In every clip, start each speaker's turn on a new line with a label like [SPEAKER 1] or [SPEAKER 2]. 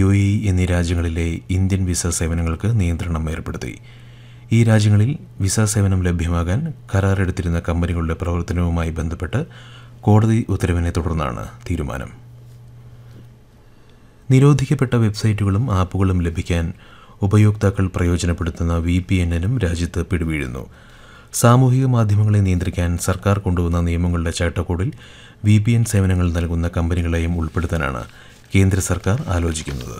[SPEAKER 1] U A E എന്നീ രാജ്യങ്ങളിലെ Indian visa സേവനങ്ങൾക്ക് നിയന്ത്രണം ഏർപ്പെടുത്തി ഈ രാജ്യങ്ങളിൽ വിസ സേവനം ലഭ്യമാകാൻ കരാറെടുത്തിരുന്ന കമ്പനികളുടെ പ്രവർത്തനവുമായി ബന്ധപ്പെട്ട് കോടതി ഉത്തരവിനെ തുടർന്നാണ് തീരുമാനം നിരോധിക്കപ്പെട്ട വെബ്സൈറ്റുകളും ആപ്പുകളും ലഭിക്കാൻ ഉപയോക്താക്കൾ പ്രയോജനപ്പെടുത്തുന്ന വി പി എന്നിനും രാജ്യത്ത് പിടിവീഴുന്നു സാമൂഹിക മാധ്യമങ്ങളെ നിയന്ത്രിക്കാൻ സർക്കാർ കൊണ്ടുവന്ന നിയമങ്ങളുടെ ചട്ടക്കൂടിൽ വി പി എൻ സേവനങ്ങൾ നൽകുന്ന കമ്പനികളെയും ഉൾപ്പെടുത്താനാണ് കേന്ദ്ര സർക്കാർ ആലോചിക്കുന്നത്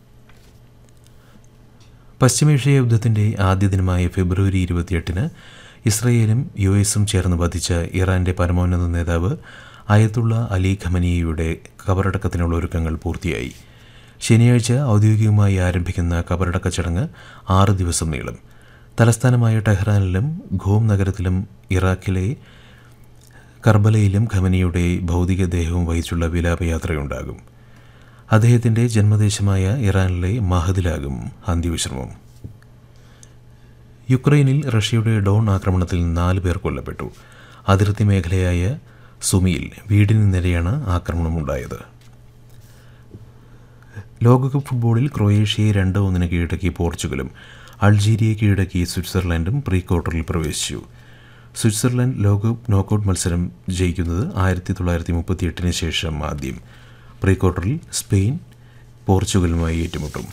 [SPEAKER 1] പശ്ചിമേഷ്യ യുദ്ധത്തിൻ്റെ ആദ്യ ദിനമായ ഫെബ്രുവരി ഇരുപത്തിയെട്ടിന് ഇസ്രയേലും യു എസും ചേർന്ന് വധിച്ച ഇറാന്റെ പരമോന്നത നേതാവ് അയത്തുള്ള അലി ഖമനിയുടെ കബറടക്കത്തിനുള്ള ഒരുക്കങ്ങൾ പൂർത്തിയായി ശനിയാഴ്ച ഔദ്യോഗികമായി ആരംഭിക്കുന്ന കബറടക്ക ചടങ്ങ് ആറ് ദിവസം നീളും തലസ്ഥാനമായ ടെഹ്റാനിലും ഖോം നഗരത്തിലും ഇറാഖിലെ കർബലയിലും ഖമനിയുടെ ഭൗതികദേഹവും വഹിച്ചുള്ള വിലാപയാത്രയുണ്ടാകും അദ്ദേഹത്തിൻ്റെ ജന്മദേശമായ ഇറാനിലെ മഹദിലാകും അന്ത്യവിശ്രമം യുക്രൈനിൽ റഷ്യയുടെ ഡോൺ ആക്രമണത്തിൽ നാല് പേർ കൊല്ലപ്പെട്ടു അതിർത്തി മേഖലയായ സുമിയിൽ വീടിന് നേരെയാണ് ആക്രമണമുണ്ടായത് ലോകകപ്പ് ഫുട്ബോളിൽ ക്രൊയേഷ്യയെ രണ്ട് ഒന്നിന് കീഴടക്കി പോർച്ചുഗലും അൾജീരിയയെ കീഴടക്കി സ്വിറ്റ്സർലൻഡും പ്രീ ക്വാർട്ടറിൽ പ്രവേശിച്ചു സ്വിറ്റ്സർലൻഡ് ലോകകപ്പ് നോക്കൌട്ട് മത്സരം ജയിക്കുന്നത് ആയിരത്തി തൊള്ളായിരത്തി മുപ്പത്തിയെട്ടിന് ശേഷം ആദ്യം പ്രീ ക്വാർട്ടറിൽ സ്പെയിൻ പോർച്ചുഗലുമായി ഏറ്റുമുട്ടും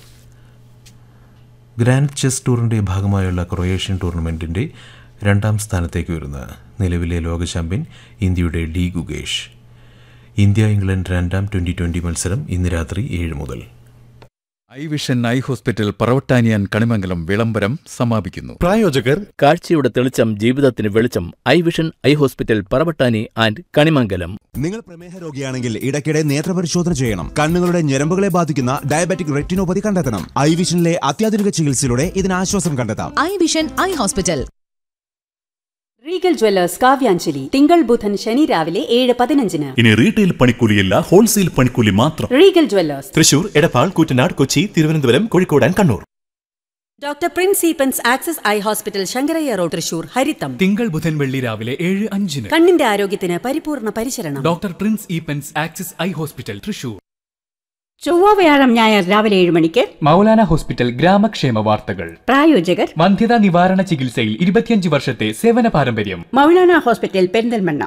[SPEAKER 1] ഗ്രാൻഡ് ചെസ് ടൂറിൻ്റെ ഭാഗമായുള്ള ക്രൊയേഷ്യൻ ടൂർണമെൻറ്റിൻ്റെ രണ്ടാം സ്ഥാനത്തേക്ക് വരുന്ന നിലവിലെ ലോക ചാമ്പ്യൻ ഇന്ത്യയുടെ ഡി ഗുഗേഷ് ഇന്ത്യ ഇംഗ്ലണ്ട് രണ്ടാം ട്വൻ്റി ട്വൻ്റി മത്സരം ഇന്ന് രാത്രി ഏഴ് മുതൽ
[SPEAKER 2] ഐ വിഷൻ ഐ ഹോസ്പിറ്റൽ പറവട്ടാനിയാൻ കണിമംഗലം വിളംബരം സമാപിക്കുന്നു
[SPEAKER 3] പ്രായോജകർ
[SPEAKER 4] കാഴ്ചയുടെ തെളിച്ചം ജീവിതത്തിന് വെളിച്ചം eye vision eye hospital Paravattani and Kanimangalam
[SPEAKER 3] നിങ്ങൾ പ്രമേഹ രോഗിയാണെങ്കിൽ ഇടയ്ക്കിടെ നേത്രപരിശോധന ചെയ്യണം കണ്ണുകളുടെ ഞരമ്പുകളെ ബാധിക്കുന്ന ഡയബറ്റിക് റെറ്റിനോപ്പതി കണ്ടെത്തണം ഐ വിഷനിലെ അത്യാധുനിക ചികിത്സയിലൂടെ ഇതിന് ആശ്വാസം കണ്ടെത്താം
[SPEAKER 5] eye vision eye hospital
[SPEAKER 6] Regal jewellers Kavyanjali തിങ്കൾ ബുധൻ ശനി രാവിലെ ഏഴ് പതിനഞ്ചിന്
[SPEAKER 7] ഇനി റീറ്റെയിൽ പണിക്കൂലിയല്ല ഹോൾസെയിൽ പണിക്കൂലി മാത്രം
[SPEAKER 6] Regal jewellers
[SPEAKER 8] Thrissur Edappal Koottanad Kochi Thiruvananthapuram Kozhikode and Kannur
[SPEAKER 6] doctor Prince Eapen's access eye hospital Shankarayya road Thrissur ഹരിത്തം
[SPEAKER 9] തിങ്കൾ ബുധൻ വെള്ളി രാവിലെ ഏഴ് അഞ്ചിന്
[SPEAKER 6] കണ്ണിന്റെ ആരോഗ്യത്തിന് പരിപൂർണ പരിചരണം
[SPEAKER 9] doctor Prince Eapen's axis eye hospital Thrissur
[SPEAKER 6] ചൊവ്വ വ്യാഴം ഞായർ രാവിലെ ഏഴ് മണിക്ക്
[SPEAKER 9] മൗലാന ഹോസ്പിറ്റൽ ഗ്രാമക്ഷേമ വാർത്തകൾ
[SPEAKER 6] പ്രായോജകർ
[SPEAKER 9] വന്ധ്യതാ നിവാരണ ചികിത്സയിൽ ഇരുപത്തിയഞ്ച് വർഷത്തെ സേവന പാരമ്പര്യം
[SPEAKER 6] മൗലാന ഹോസ്പിറ്റൽ പെരിന്തൽമണ്ണ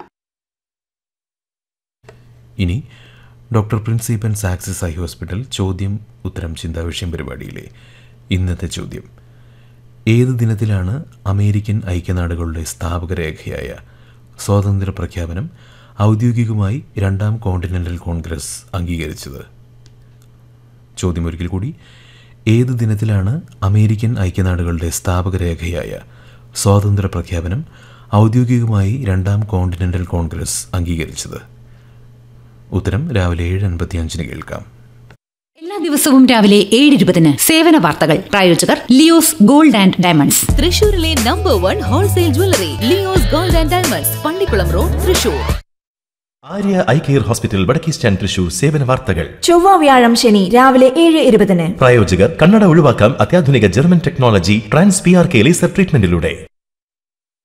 [SPEAKER 1] ഇനി ഡോക്ടർ പ്രിൻസിപ്പൻ സാക്സിസ് ഐ ഹോസ്പിറ്റൽ ചോദ്യം ഉത്തരം ചിന്താവിഷയം പരിപാടിയിലെ ഇന്നത്തെ ചോദ്യം ഏത് ദിനത്തിലാണ് അമേരിക്കൻ ഐക്യനാടുകളുടെ സ്ഥാപക രേഖയായ സ്വാതന്ത്ര്യ പ്രഖ്യാപനം ഔദ്യോഗികമായി രണ്ടാം കോണ്ടിനെൻ്റൽ കോൺഗ്രസ് അംഗീകരിച്ചത് ചോദ്യം ഒരിക്കൽ കൂടി ഏത് ദിനത്തിലാണ് അമേരിക്കൻ ഐക്യനാടുകളുടെ സ്ഥാപക രേഖയായ സ്വാതന്ത്ര്യ പ്രഖ്യാപനം ഔദ്യോഗികമായി രണ്ടാം കോണ്ടിനെൻ്റൽ കോൺഗ്രസ് അംഗീകരിച്ചത് ഉത്തരം രാവിലെ ഏഴ് അൻപത്തിയഞ്ചിന് കേൾക്കാം
[SPEAKER 5] എല്ലാ ദിവസവും രാവിലെ ഏഴ് ഇരുപതിന് സേവന വാർത്തകൾ പ്രായോജകർ ലിയോസ് ഗോൾഡ് ആൻഡ് ഡയമണ്ട്സ് തൃശൂരിലെ number one wholesale jewellery Leo's gold and diamonds Pallikulam road Thrissur
[SPEAKER 8] Arya eye care hospital വടക്കേ സ്റ്റാൻഡ് തൃശൂർ സേവന വാർത്തകൾ
[SPEAKER 10] ചൊവ്വ വ്യാഴം ശനി രാവിലെ ഏഴ് ഇരുപതിന്
[SPEAKER 8] പ്രായോജകർ കണ്ണട ഒഴിവാക്കാം അത്യാധുനിക German technology trans P R K laser ട്രീറ്റ്മെന്റിലൂടെ